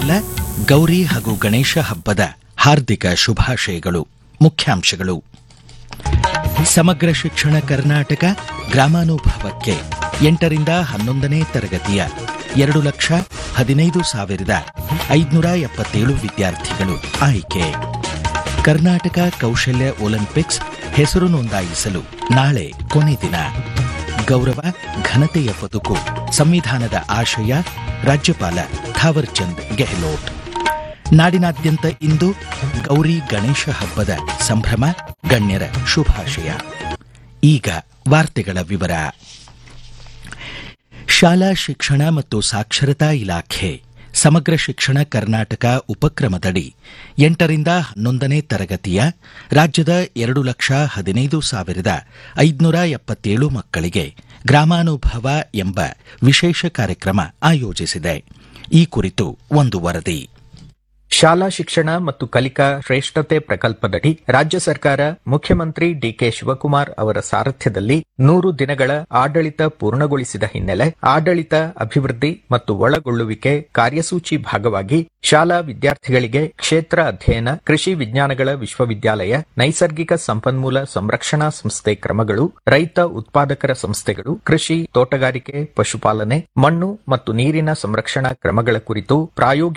ಕೇಳುಗರಿಗೆಲ್ಲ ಗೌರಿ ಹಾಗೂ ಗಣೇಶ ಹಬ್ಬದ ಹಾರ್ದಿಕ ಶುಭಾಶಯಗಳು ಮುಖ್ಯಾಂಶಗಳು ಸಮಗ್ರ ಶಿಕ್ಷಣ ಕರ್ನಾಟಕ ಗ್ರಾಮಾನುಭವಕ್ಕೆ ಎಂಟರಿಂದ ಹನ್ನೊಂದನೇ ತರಗತಿಯ ಎರಡು ಲಕ್ಷ ಹದಿನೈದು ಸಾವಿರದ ಐದುನೂರ ಎಪ್ಪತ್ತೇಳು ವಿದ್ಯಾರ್ಥಿಗಳು ಆಯ್ಕೆ ಕರ್ನಾಟಕ ಕೌಶಲ್ಯ ಒಲಿಂಪಿಕ್ಸ್ ಹೆಸರು ನೋಂದಾಯಿಸಲು ನಾಳೆ ಕೊನೆ ದಿನ ಗೌರವ ಘನತೆಯ ಬದುಕು ಸಂವಿಧಾನದ ಆಶಯ ರಾಜ್ಯಪಾಲ ಥಾವರ್ಚಂದ್ ಗೆಹ್ಲೋಟ್ ನಾಡಿನಾದ್ಯಂತ ಇಂದು ಗೌರಿ ಗಣೇಶ ಹಬ್ಬದ ಸಂಭ್ರಮ ಗಣ್ಯರ ಶುಭಾಶಯ ಈಗ ವಾರ್ತೆಗಳ ವಿವರ ಶಾಲಾ ಶಿಕ್ಷಣ ಮತ್ತು ಸಾಕ್ಷರತಾ ಇಲಾಖೆ ಸಮಗ್ರ ಶಿಕ್ಷಣ ಕರ್ನಾಟಕ ಉಪಕ್ರಮದಡಿ ಎಂಟರಿಂದ ಹನ್ನೊಂದನೇ ತರಗತಿಯ ರಾಜ್ಯದ ಎರಡು ಲಕ್ಷ ಹದಿನೈದು ಸಾವಿರದ ಐದುನೂರ ಎಪ್ಪತ್ತೇಳು ಮಕ್ಕಳಿಗೆ ಗ್ರಾಮಾನುಭವ ಎಂಬ ವಿಶೇಷ ಕಾರ್ಯಕ್ರಮ ಆಯೋಜಿಸಿದೆ ಈ ಕುರಿತು ಒಂದು ವರದಿ ಶಾಲಾ ಶಿಕ್ಷಣ ಮತ್ತು ಕಲಿಕಾ ಶ್ರೇಷ್ಠತೆ ಪ್ರಕಲ್ಪದಡಿ ರಾಜ್ಯ ಸರ್ಕಾರ ಮುಖ್ಯಮಂತ್ರಿ ಡಿಕೆ ಶಿವಕುಮಾರ್ ಅವರ ಸಾರಥ್ಯದಲ್ಲಿ ನೂರು ದಿನಗಳ ಆಡಳಿತ ಪೂರ್ಣಗೊಳಿಸಿದ ಹಿನ್ನೆಲೆ ಆಡಳಿತ ಅಭಿವೃದ್ಧಿ ಮತ್ತು ಒಳಗೊಳ್ಳುವಿಕೆ ಕಾರ್ಯಸೂಚಿ ಭಾಗವಾಗಿ ಶಾಲಾ ವಿದ್ಯಾರ್ಥಿಗಳಿಗೆ ಕ್ಷೇತ್ರ ಅಧ್ಯಯನ ಕೃಷಿ ವಿಜ್ಞಾನಗಳ ವಿಶ್ವವಿದ್ಯಾಲಯ ನೈಸರ್ಗಿಕ ಸಂಪನ್ಮೂಲ ಸಂರಕ್ಷಣಾ ಸಂಸ್ಥೆ ಕ್ರಮಗಳು ರೈತ ಉತ್ಪಾದಕರ ಸಂಸ್ಥೆಗಳು ಕೃಷಿ ತೋಟಗಾರಿಕೆ ಪಶುಪಾಲನೆ ಮಣ್ಣು ಮತ್ತು ನೀರಿನ ಸಂರಕ್ಷಣಾ ಕ್ರಮಗಳ ಕುರಿತು ಪ್ರಾಯೋಗಿಕ